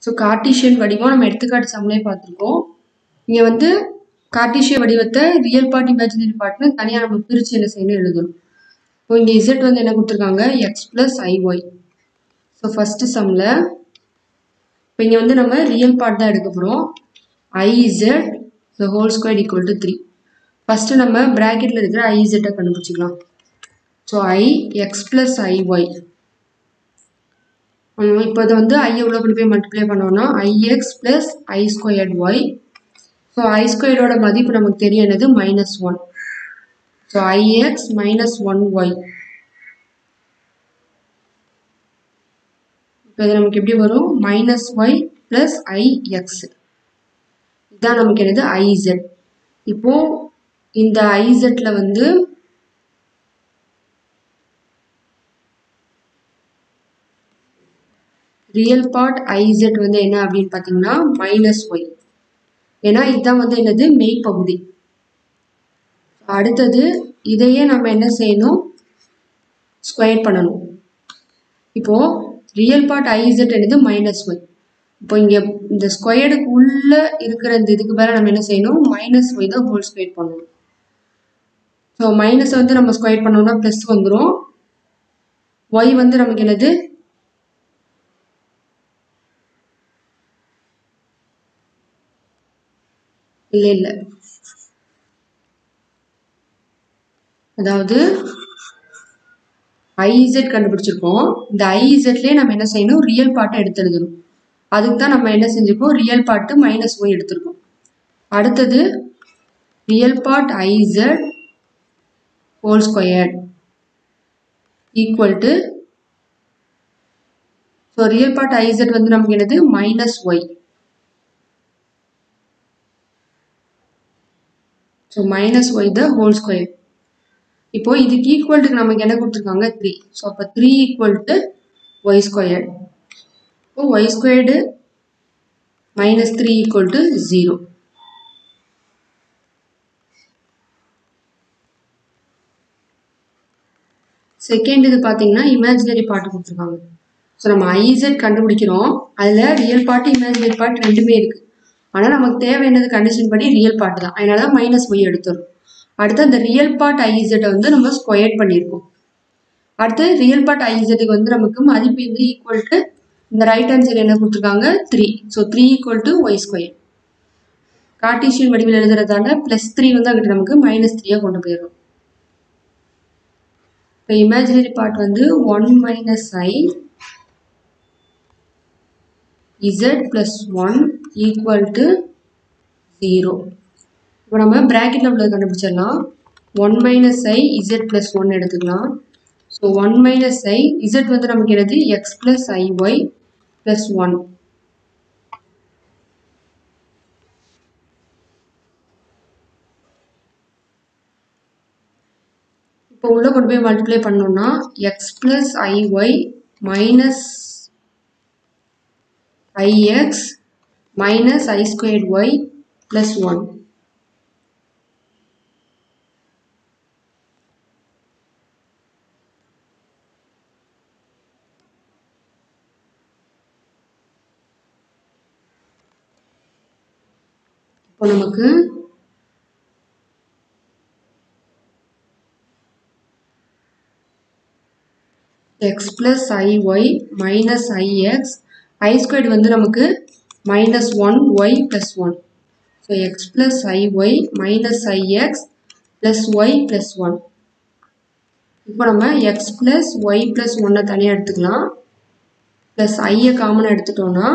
So Cartesian வடிவம் நம்ம எடுத்துக்காட்டு சம்லே பார்த்துருக்கோம் இங்கே வந்து கார்ட்டீசிய வடிவத்தை ரியல் பார்ட் இமேஜினரி பார்ட்னு தனியாக நம்ம பிரித்து என்ன செய்யணும் எழுதணும் இப்போ இங்கே இசட் வந்து என்ன கொடுத்துருக்காங்க x plus i y so first சம்மில் இப்போ இங்கே வந்து நம்ம ரியல் பார்ட் தான் எடுக்க போகிறோம் i z the whole square equal to three first நம்ம ப்ராக்கெட்டில் இருக்கிற ஐ இசட்டை கண்டுபிடிச்சிக்கலாம் so i x plus i y இப்போ இதை வந்து ஐ எவ்வளோ கொண்டு போய் மல்டிப்ளை பண்ணோம்னா i x plus i squared y so i ஸ்கொயரோட மதிப்பு நமக்கு தெரியும் என்னது minus one so i x minus one y இப்போ இது நமக்கு எப்படி வரும் மைனஸ் ஒய் ப்ளஸ் ஐஎக்ஸ் இதுதான் நமக்கு என்னது ஐசெட் இப்போ இந்த ஐசெட்ல வந்து ரியல் பார்ட் ஐசெட் வந்து என்ன அப்படின்னு பார்த்தீங்கன்னா மைனஸ் ஒய் ஏன்னா இதுதான் வந்து என்னது மெய் பகுதி அடுத்தது இதையே நம்ம என்ன செய்யணும் ஸ்கொயர் பண்ணணும் இப்போ ரியல் பார்ட் ஐசெட் என்னது மைனஸ் ஒய் இப்போ இங்கே இந்த ஸ்கொயர்டுக்கு உள்ள இருக்கிற இந்த இதுக்கு மேலே நம்ம என்ன செய்யணும் மைனஸ் ஒய் தான் ஹோல் ஸ்கொயர் பண்ணணும் ஸோ மைனஸ் வந்து நம்ம ஸ்கொயர் பண்ணோம்னா ப்ளஸ் வந்துடும் ஒய் வந்து நமக்கு என்னது இல்லை இல்லை அதாவது ஐஇசட் கண்டுபிடிச்சிருக்கோம் இந்த ஐஇசட்லேயே நம்ம என்ன செய்யணும் ரியல் பார்ட்டை எடுத்து எழுதணும் அதுக்கு தான் நம்ம என்ன செஞ்சுருக்கோம் ரியல் பார்ட்டு மைனஸ் ஒய் எடுத்திருக்கோம் அடுத்தது real part i z whole square equal to so real part i z வந்து நமக்கு என்னது minus y so minus y the whole square இப்போ இதுக்கு ஈக்குவல்ட்டுக்கு நமக்கு என்ன கொடுத்துருக்காங்க த்ரீ ஸோ அப்போ three equal to y square இப்போ y squared minus three equal to zero second இது பார்த்தீங்கன்னா இமேஜினரி பார்ட் கொடுத்துருக்காங்க ஸோ நம்ம ஐசெட் கண்டுபிடிக்கிறோம் அதில் ரியல் பார்ட் இமேஜினரி பார்ட் ரெண்டுமே இருக்குது ஆனால் நமக்கு தேவை என்னது கண்டிஷன் படி ரியல் பார்ட் தான் அதனால தான் மைனஸ் ஒய் எடுத்துரும் அடுத்து அந்த ரியல் பார்ட் ஐஇசட்டை வந்து நம்ம ஸ்கொயர் பண்ணியிருக்கோம் அடுத்து ரியல் பார்ட் ஐஇசட்டுக்கு வந்து நமக்கு மதிப்பு வந்து ஈக்குவல் டு இந்த ரைட் ஹேண்ட் சைடு என்ன கொடுத்துருக்காங்க three so three equal to y square Cartesian வடிவில் எழுதுறதால ப்ளஸ் த்ரீ வந்து அங்கிட்ட நமக்கு மைனஸ் த்ரீயாக கொண்டு போயிடும் இப்போ இமேஜினரி பார்ட் வந்து one minus i z plus one equal to zero இப்போ நம்ம ப்ராக்கெட்டில் உள்ளது கண்டுபிடிச்சிடலாம் one minus i z plus one எடுத்துக்கலாம் so one minus i z வந்து நமக்கு என்னது x plus i y plus one இப்போ உள்ள கொண்டு போய் மல்டிப்ளை பண்ணோம்னா x plus i y minus ix minus i squared y plus 1. இப்போ நமக்கு x plus i y minus i x i squared வந்து நமக்கு minus one y plus one so x plus i y minus i x plus y plus one இப்போ நம்ம X plus y plus ஒன்னை தனியாக எடுத்துக்கலாம் plus ஐயை காமனாக எடுத்துட்டோம்னா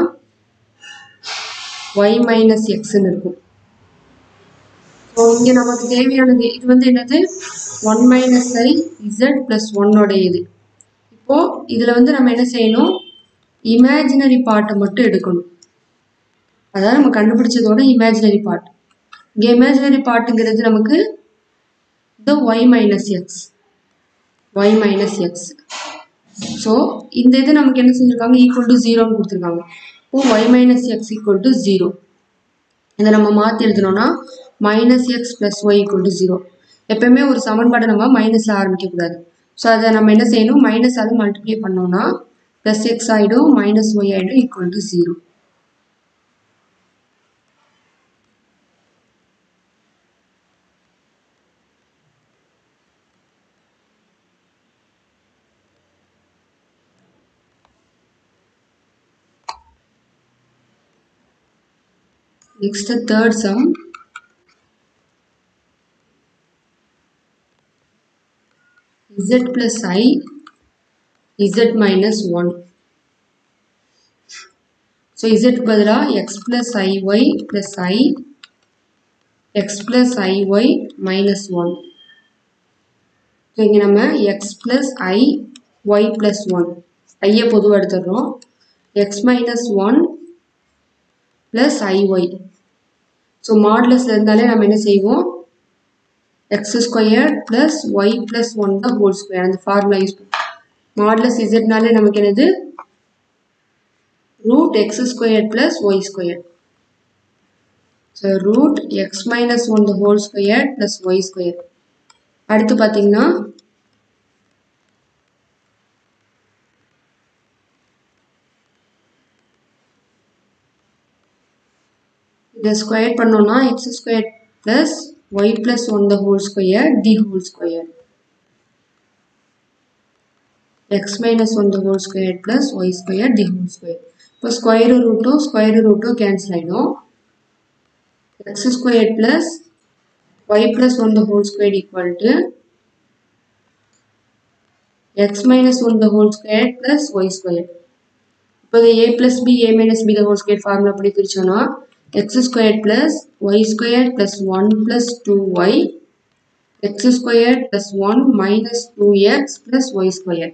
ஒய் மைனஸ் எக்ஸ்ன்னு இருக்கும் ஸோ இங்கே நமக்கு தேவையானது இது வந்து என்னது one minus i z plus ஒன்னோட இது இப்போது இதில் வந்து நம்ம என்ன செய்யணும் இமேஜினரி பார்ட்டை மட்டும் எடுக்கணும் அதாவது நம்ம கண்டுபிடிச்சதோட இமேஜினரி பார்ட் இங்கே இமேஜினரி பார்ட்டுங்கிறது நமக்கு the y minus x y minus x so இந்த இது நமக்கு என்ன செஞ்சுருக்காங்க ஈக்குவல் டு ஜீரோன்னு கொடுத்துருக்காங்க இப்போ y minus x equal to zero இதை நம்ம மாற்றி எழுதணும்னா minus x plus y equal to zero எப்பயுமே ஒரு சமன்பாடை நம்ம மைனஸில் ஆரம்பிக்கக்கூடாது ஸோ அதை நம்ம என்ன செய்யணும் மைனஸால் மல்டிப்ளை பண்ணோம்னா ப்ளஸ் எக்ஸ் ஆகிடும் மைனஸ் ஒய் ஆகிடும் equal to zero next third sum z plus i z minus 1 so z பதிலா x plus iy plus i x plus iy minus 1 so இங்கே நம்ம x plus i y plus 1 ஐயை பொதுவாக எடுத்துடுறோம் x minus 1 plus iy so மாடலஸில் இருந்தாலே நம்ம என்ன செய்வோம் x square plus y plus one தான் ஹோல் ஸ்கொயர் அந்த ஃபார்முலா யூஸ் பண்ணுவோம் மாடலஸ் இசட்னாலே நமக்கு என்னது root x square plus y square so root x minus one the whole square plus y square அடுத்து பார்த்தீங்கன்னா இதை ஸ்கொயர் பண்ணோம்னா x square plus y plus 1 the whole square d whole square x minus 1 the whole square plus y square d whole square இப்போ square ரூட்டும் square ரூட்டும் cancel ஆகிடும் x square plus y plus one the whole square equal to x minus one the whole square plus y square இப்போ a plus b a minus b the whole square formula அப்படி பிரிச்சோன்னா x squared plus y squared plus 1 plus 2y x squared plus 1 minus 2x plus y squared.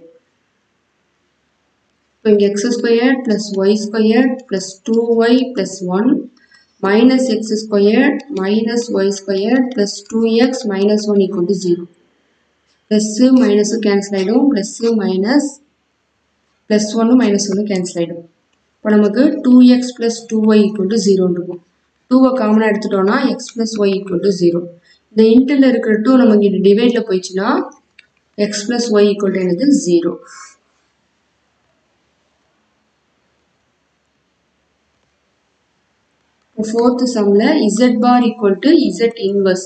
So, x squared plus y squared plus 2y plus 1 minus x squared minus y squared plus 2x minus 1 equal to 0. Plus minus cancel ஆயிடும் plus minus plus 1 minus 1 cancel ஆயிடும் இப்போ நமக்கு two x plus two y equal to ஜீரோன்னு இருக்கும் டூவை காமனாக எடுத்துட்டோம்னா x plus y equal to zero இந்த இன்ட்டில் இருக்கிற டூ நமக்கு இது டிவைடில் போயிடுச்சுன்னா x plus y equal to எனக்கு ஜீரோ இப்போ ஃபோர்த்து சம்மில் z bar equal to z inverse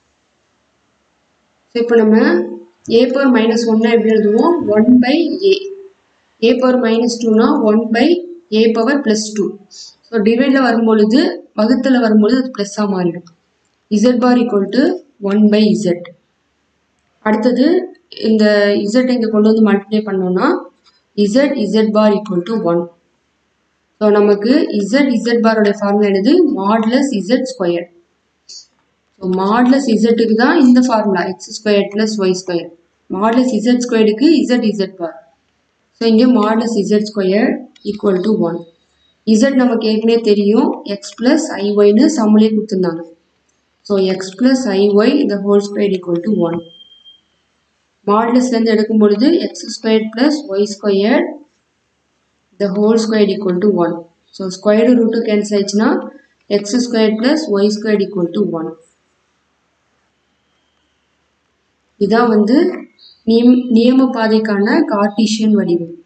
so இப்போ நம்ம ஏ பவர் மைனஸ் ஒன்னா எப்படி எழுதுவோம் one by a a power minus டூனா one by a power plus two so டிவைடில் வரும்பொழுது வகுத்தில் வரும்பொழுது அது ப்ளஸ்ஸாக மாறிடும் z bar equal to one by z அடுத்தது இந்த இசட் இங்கே கொண்டு வந்து மல்டிப்ளை பண்ணோம்னா z z bar equal to one so நமக்கு இசட் இசட் பாரோட ஃபார்முலா என்னது modulus z square so modulus இசட்டுக்கு தான் இந்த formula x square plus y square modulus z ஸ்கொயருக்கு இசட் இசட் பார் ஸோ இங்கே modulus z square equal to one z நமக்கு ஏற்கனவே தெரியும் எக்ஸ் ப்ளஸ் ஐஒய்னு சம்மளே கொடுத்துருந்தாங்க ஸோ எக்ஸ் ப்ளஸ் ஐஒய் இந்த whole square equal to one மாடலஸ்லேருந்து எடுக்கும் பொழுது x square plus y square the whole square equal to one so square root cancel ஆயிடுச்சுன்னா x square plus y square equal to one இதான் வந்து நியம் நியம பாதைக்கான Cartesian வடிவம்